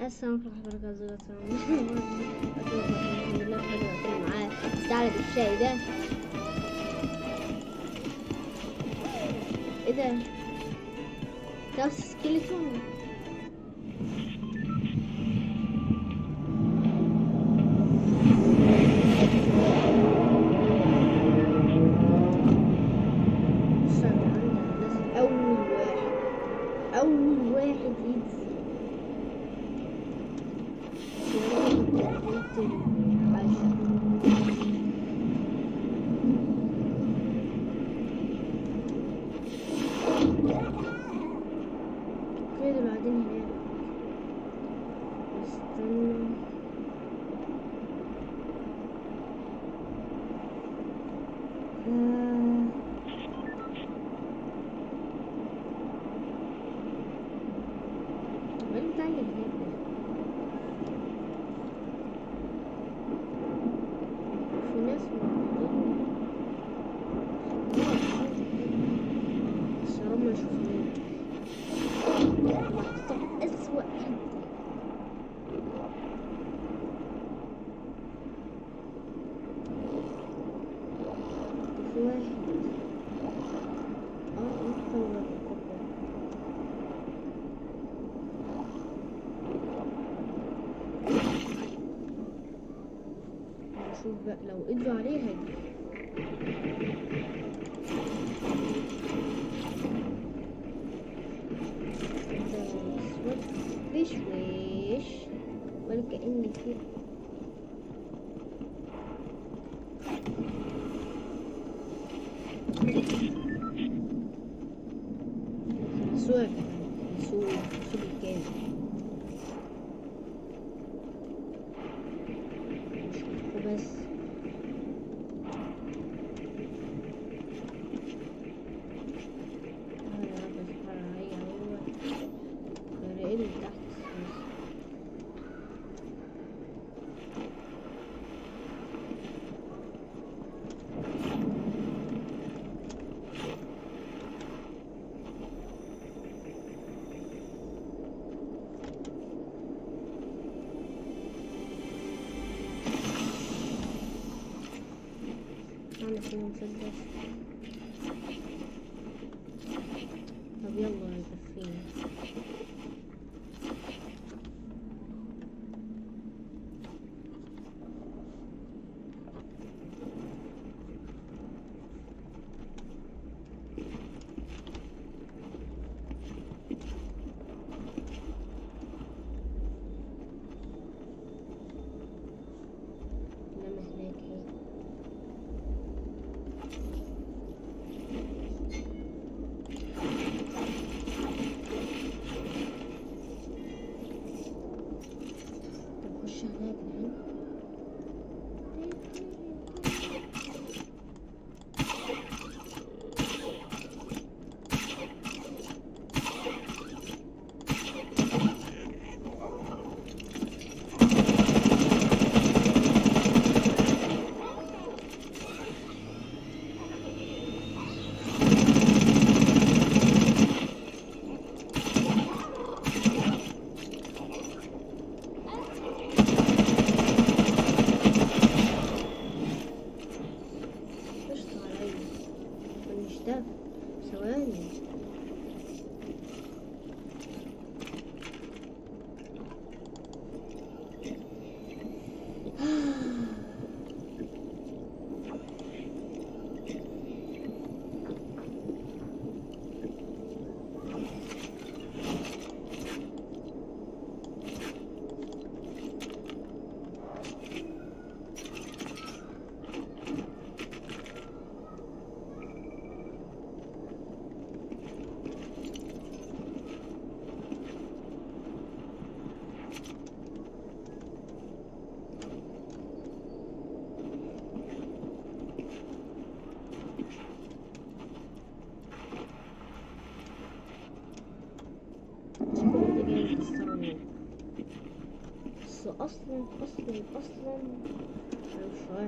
السلام عليكم ورحمة الله وبركاته الحمد لله بحضر معاه استعلى بالشاي ده ايه ده؟ ده سكيلتون استنى عندنا لازم أول واحد أول واحد ينزل كده بعدين هناك استنى آه. طب انت عندك هناك ده في ناس موجودين بس يا رب ما يشوفوني محطوطة في أسوأ حتة في واحد اه انت ولا الكبار نشوف بقى لو قدروا عليه هيجي ده اسود وش وش ولا كأني في سوق سوق سوق الكامل وبس هذا رب سبحانه هي هو فرقين من تحت السوس أنا في مسدس طب يلا يكفيني إنما هناك هيك طب خش هناك الحين قشطة عليا مش ده ثواني شكله ده جاي يكسرني بس اصلا اصلا اصلا انا مش عارف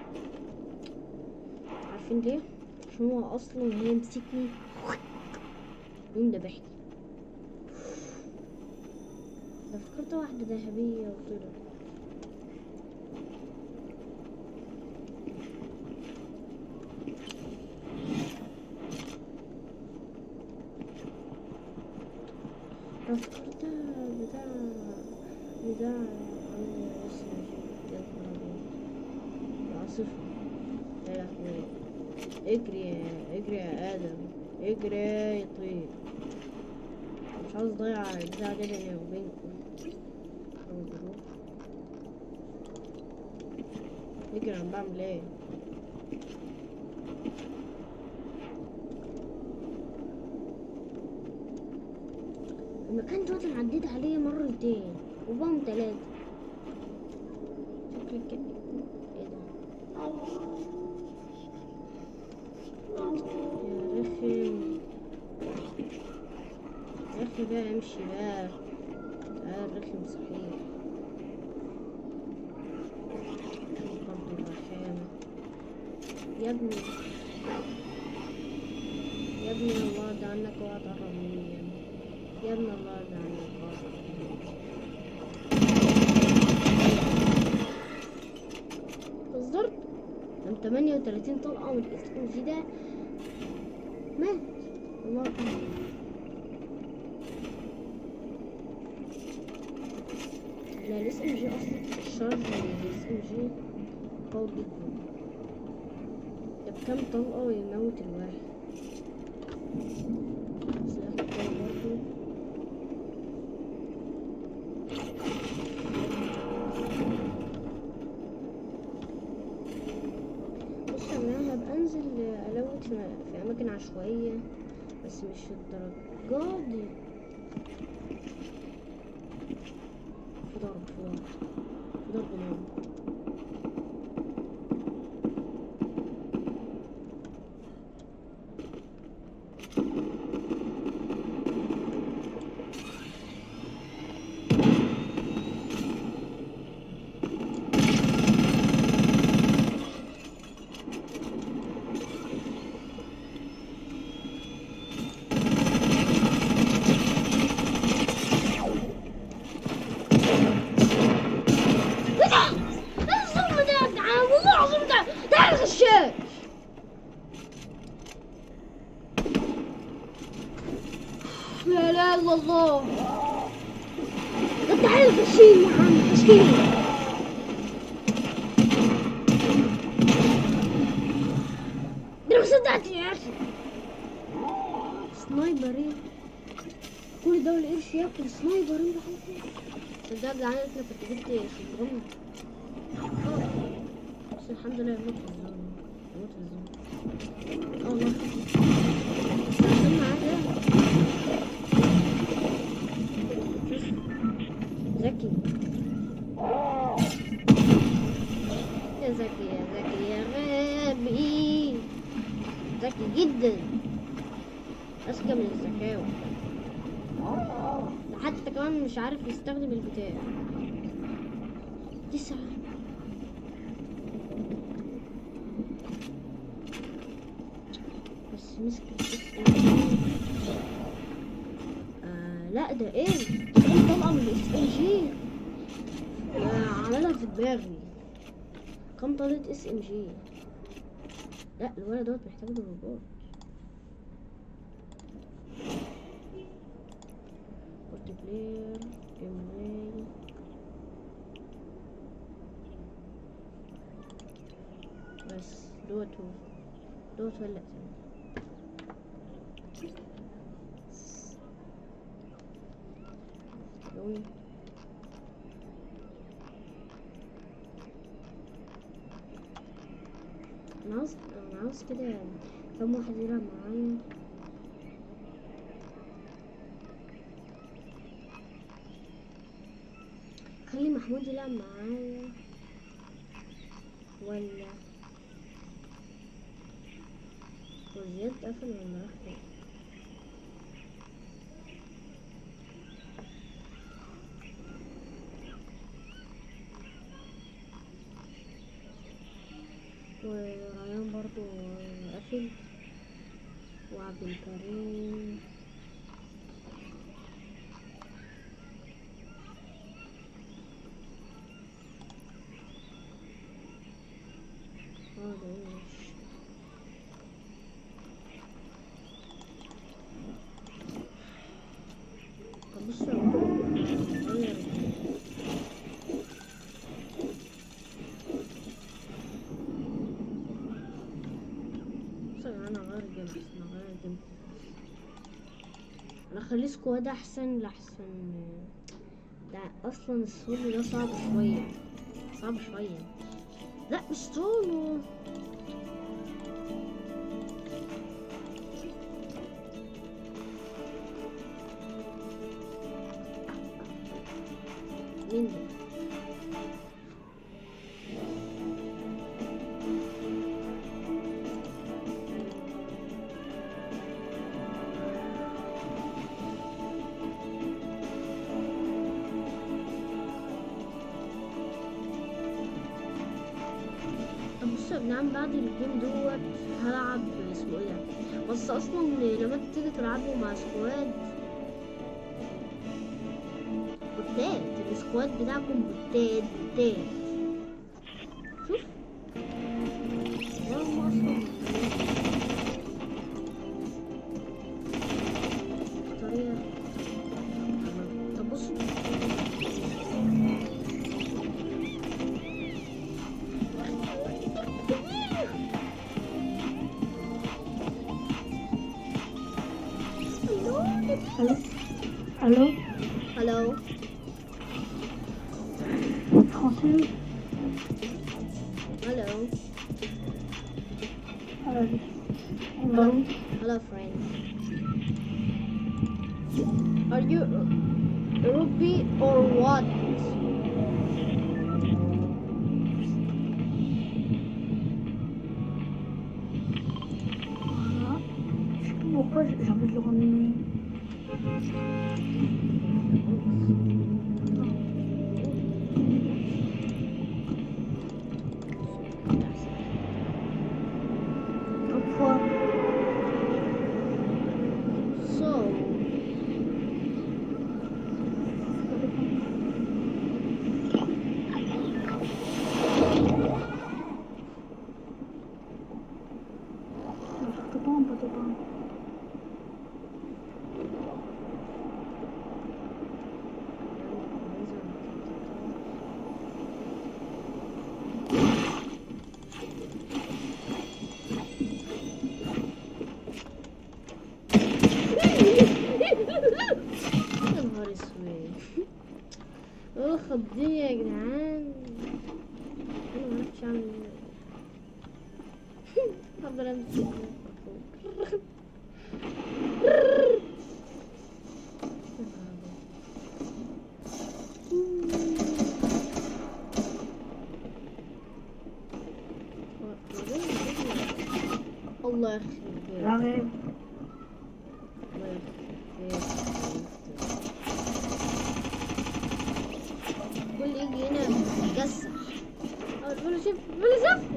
عارفين ليه عشان هو اصلا هيمسكني يقوم دبحني ده في كارتة واحدة ذهبية وطلع افتكرت بتاع بتاع عم اسمه يا نهار أبيض. العاصفة يا لهوي اجري يا اجري يا ادم اجري يا طير مش عاوز اضيع البتاع ده بيني وبينكم أو الظروف. اجري انا بعمل ايه المكان دوت انا عديت عليه مرتين وبهم تلاتة شكلك كده ايه ده يا رخم يا اخي بقى امشي بقى تعال رخم صحيح برضه الرخامة يا ابني يا ابني الله يرضى عنك اوعى تقرب مني يا ابني يا ابني الله يرضى عنك اوعى تقرب مني بالظبط من 38 طلقة من الاس ام جي ده مات الله يرحمه لا الاس ام جي اصلا الشارج الاس ام جي قوي جدا ده بكام طلقة ويموت الواحد سلاح قوي برضه بص انا هبقى انزل الوت في في اماكن عشوائية بس مش الدرجات دي في ضرب في ضرب في ضرب نار ايه ده؟ ايه الظلم ده يا جدعان؟ والله العظيم ده ده الغشاش لا لا الا الله ده تعالى الغشيم يا عم غشيم ده ما صدقت يا اخي سنايبرين كل ده القرش ياكل سنايبرين بحاجة صدق يا جدعان احنا كنت جبت شجرم بس الحمد لله يموت في الزون يموت في الزون اه والله بس عشان معاه ده ذكي يا ذكي يا ذكي يا غبي ذكي جدا أذكى من الذكاوة ده حتى كمان مش عارف يستخدم البتاع تسعة بس مسك آه لا ده ايه ده كان طلقة من الاس ام جي عملها في دماغي كم طلقة اس ام جي لا الولد دوت محتاج ضربات مالتي بلاير جيم بس دوت هو دوت ولا يوي انا عاوز انا عاوز كده كم واحد يلعب معايا خلي محمود يلعب معايا ولا وزياد قفل ولا راح فين؟ وريان برضو قفل وعبد الكريم نخليه سكواد احسن لحسن ده اصلا السولو ده صعب شوية صعب شوية لا مش سولو مين ده؟ طب بص يا جدعان بعد الجيم دوت هلعب اسمه ايه ده بس اصلا لما انت تيجي تلعبوا مع سكواد بوتات السكواد بتاعكم بوتات بوتات شوف ده هم اصلا طريقة طب بصوا الو الو Hello. français Hello. arabe hello Hello, friend. Are you Ruby or what? Ah, je sais pas pourquoi j'ai envie de le ramener pourquoi So, Pas de pain, pas de pain. يا نهار اسود والله خضني يا جدعان انا معرفش اعمل ايه هفضل امسك الله يخرب بيتك J'arrive. الله يخرب بيتك كل يجي هنا يكسح اول بقول له شوف بقول له شوف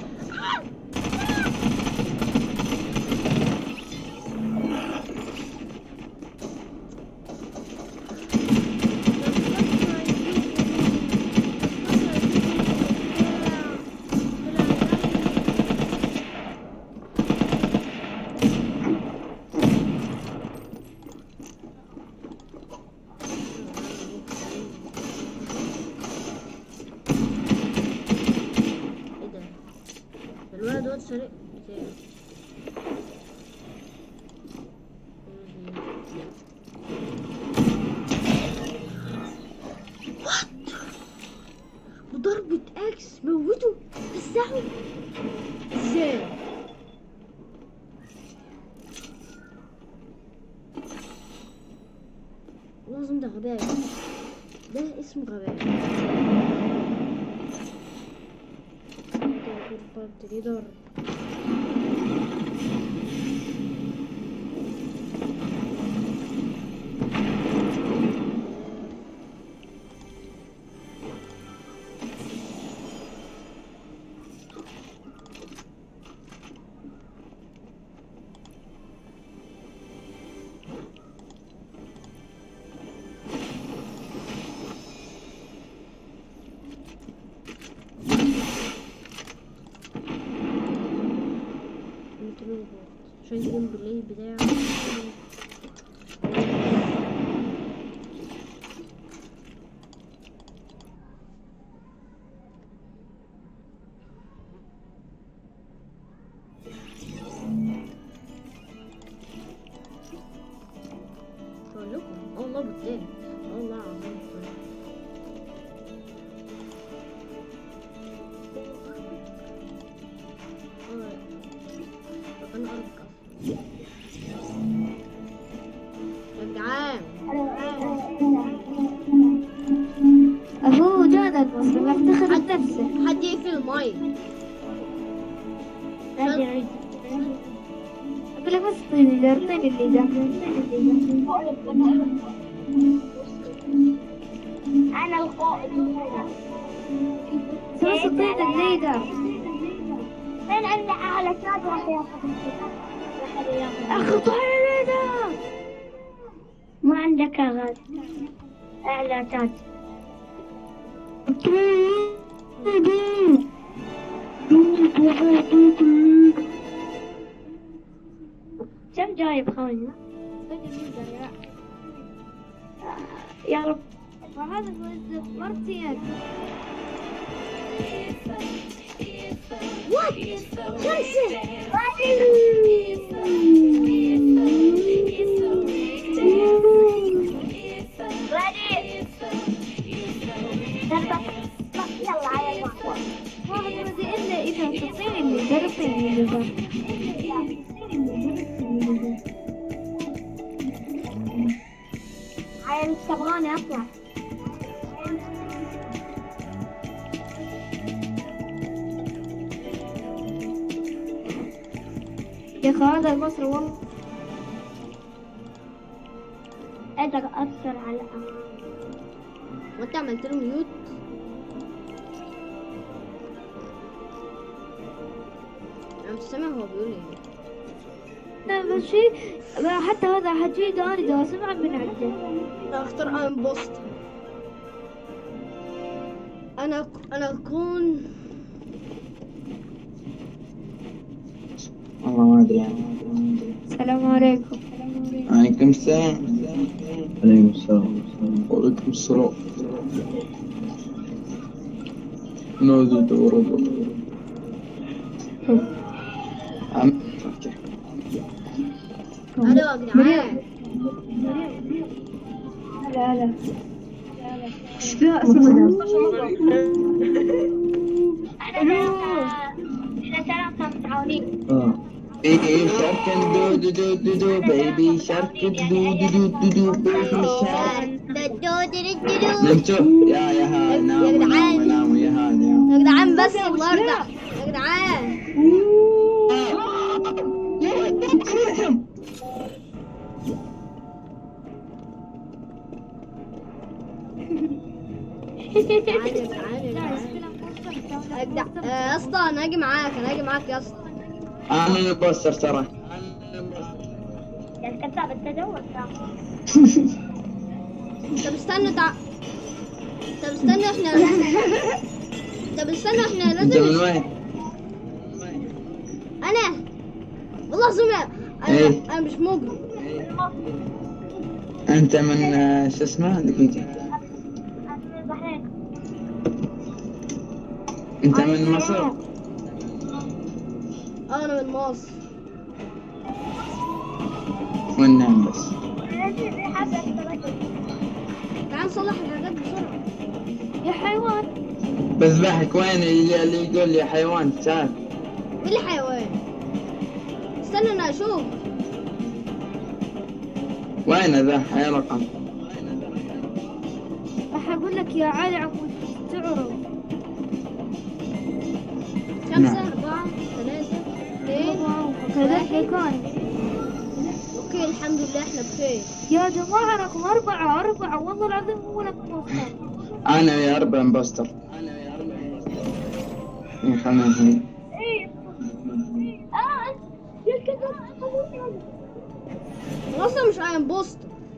ايه ده الولد دوت سرق بتاعي بضربة اكس موته فزعه ازاي لازم ده غباء ده اسمه غباء ابتدي ضرب قلت له عشان الجيم بالليل بتاعه اصلا افتخر بنفسه حد يقفل المايك نادي عيد اقول لك بس اعطيني اللي اعطيني اللي ده انا القائد بس اعطيني الليدر من عندي اعلى تاج راح ياخذ اخذ الليدر ما عندك اغاد اعلى تاج كم جايب خوينا؟ يا رب وهذا مرتين وات خمسة يلا على واحد ردي الا اذا تعطيني اللي تعطيني اللي ده عيل تبغاني اطلع يا اخي هذا المصري والله قدر اثر على وانت عملت له ميوت انا مش سامع هو بيقول ايه لا بس شيء حتى هذا حجي داني دا سمع من عنده انا اختار ان بوست انا انا اكون والله ما ادري يعني السلام عليكم عليكم السلام عليكم السلام وعليكم السلام نادي دور عم اوكي الو يا جدعان لا لا ايش فيها اسمها احنا ثلاثة متعاونين اه بيبي شارك دو دو دو دو دو بيبي شارك دو دو دو دو دو بيبي شارك نمتوا يا يا هاد ناموا ناموا ناموا يا هاد يا يا جدعان بس الله يرضى يا جدعان تعالى تعالى تعالى يا جدع- يا اسطى انا هاجي معاك انا هاجي معاك يا اسطى انا البوستر ترى يا الكذاب انت جوك طب استنى تع... طب استنى احنا طب استنى احنا انت من لازم وين؟ انا والله العظيم انا إيه. انا مش مجرم انت من آه، شو اسمه دقيقة انت من مصر؟ اه انا من مصر وين نعم بس؟ تعال نصلح الحاجات بسرعة يا حيوان بذبحك وين اللي, اللي يقول لي حيوان تعال مين الحيوان استنى انا اشوف وين ذا حي رقم راح اقول لك يا علي عمود تعرف خمسة نعم. أربعة ثلاثة اثنين كذلك كان اوكي الحمد لله احنا بخير يا جماعة رقم أربعة أربعة والله العظيم هو لك مختار انا ويا اربع امبوستر إيه، خلنا نهدي. أنا اصلا مش ايرون بوست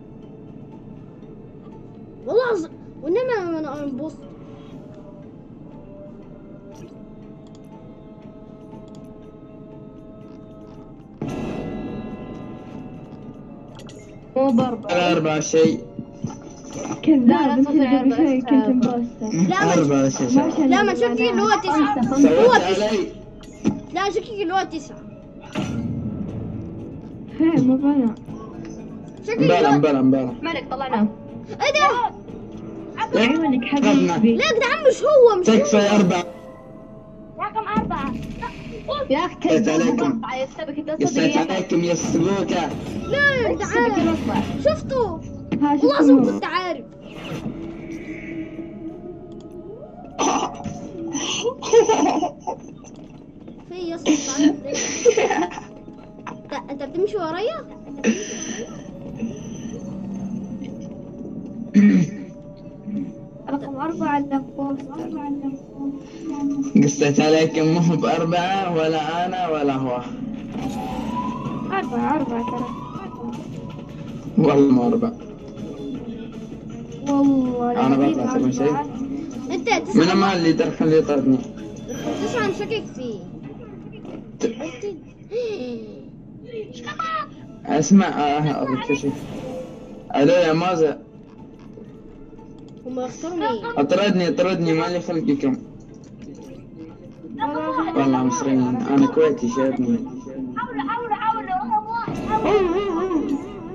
والله عظيم وانما انا ايرون بوست مو بأربعة الاربع شيء كذاب انت قبل شوي كنت مبوستر لا ما اربع شيء لا ما شكلي اللي هو تسعة هو سويت تسعة علي لا شكلي اللي هو تسعة هي مو بنا شكلي مبارا اللي هو مبارا مبارا مالك طلعناه ايه ده عيونك خذنا. لا يا جدعان مش هو مش هو تكفى اربع رقم أربعة يا أخي يسعد عليكم. أربعة يستبك أنت يسعد عليكم يا السبوكة لا يا جدعان أطلع شفته والله العظيم كنت عارف ورايا رقم أربعة البوستر قصيت عليك مو هو بأربعة ولا أنا ولا هو أربعة أربعة ترى والله ما أربعة والله أنا العظيم بطلع أسوي شيء. أربعة. انت من تسعة ما اللي درخ اللي طردني تسعة انا شاكك فيه اسمع آه أضيف شيء ألو يا مازة هم يختاروا مين اطردني اطردني مالي خلقكم والله مصريين أنا كويتي شايفني حاولوا حاولوا حاولوا رقم واحد حاولوا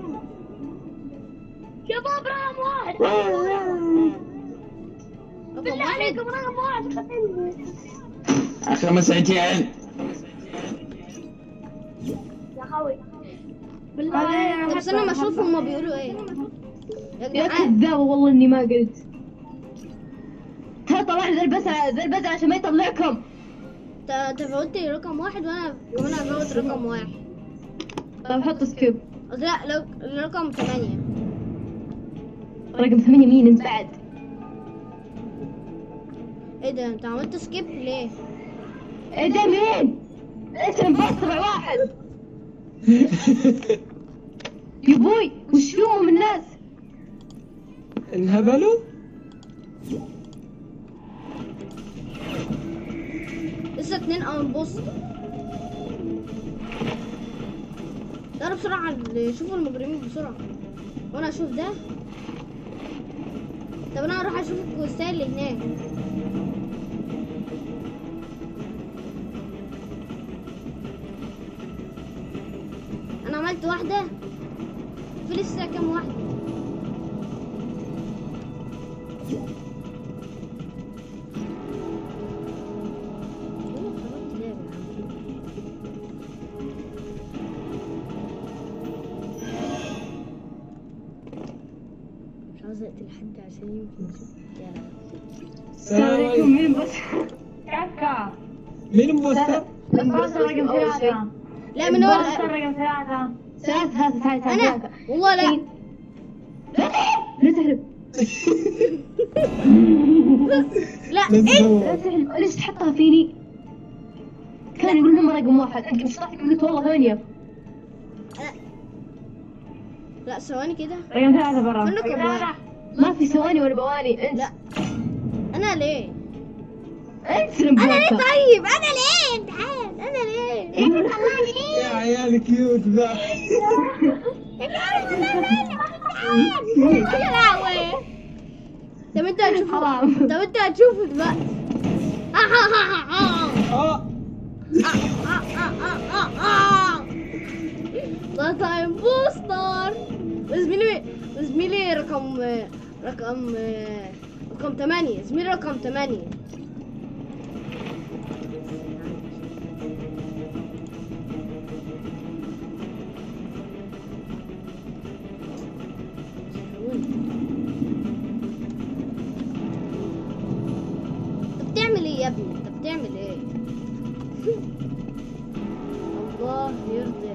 شباب رقم واحد رقم بالله واحد عليكم رقم واحد خليني خمس عجين يا خوي بالله طب استنى ما اشوف هما بيقولوا ايه يا يا جدعان كذابة والله اني ما قلت ترى طلعت ذا البزعة ذا البزعة عشان ما يطلعكم انت انت فوتت رقم واحد وانا وانا فوت رقم واحد طيب حط سكيب قصدي لا لو رقم ثمانية رقم ثمانية مين انت بعد ايه ده انت عملت سكيب ليه؟ ايه ده مين؟ انت مبصر واحد يا بوي وش فيهم من الناس؟ انهبلوا لسه اتنين اون بوست يلا بسرعة شوفوا المجرمين بسرعة وانا اشوف ده طب انا هروح اشوف الكوستال اللي هناك انا عملت واحدة في لسه كام واحدة والله خربت لعبة يا عم. مش عاوز اقتل حد عشان يمكن يشوف يا السلام عليكم مين بس؟ كاكا مين مبوستر؟ البوستر رقم ثلاثة لا من اول رقم ثلاثة ثلاثة ثلاثة ثلاثة انا والله لا لا تهرب لا ايه لا تهرب ليش تحطها فيني؟ كان يقول لهم رقم واحد انت مش طلعت قلت والله ثمانية لا ثواني كده رقم ثلاثة برا فين رقم واحد ما في ثواني ولا بواني انت لا انا ليه انت انا ليه المبوستر طيب انا ليه تعال انا ليه يا عيال كيوت ذا يا لهوي طب انت هتشوف حرام. طب انت هتشوفه دلوقتي آه، آه، آه، آه، آه. اه ده تايم بوستر وزميلي وزميلي رقم رقم رقم ثمانية زميلي رقم ثمانية انت بتعمل ايه يا ابني انت بتعمل ايه الله يرضي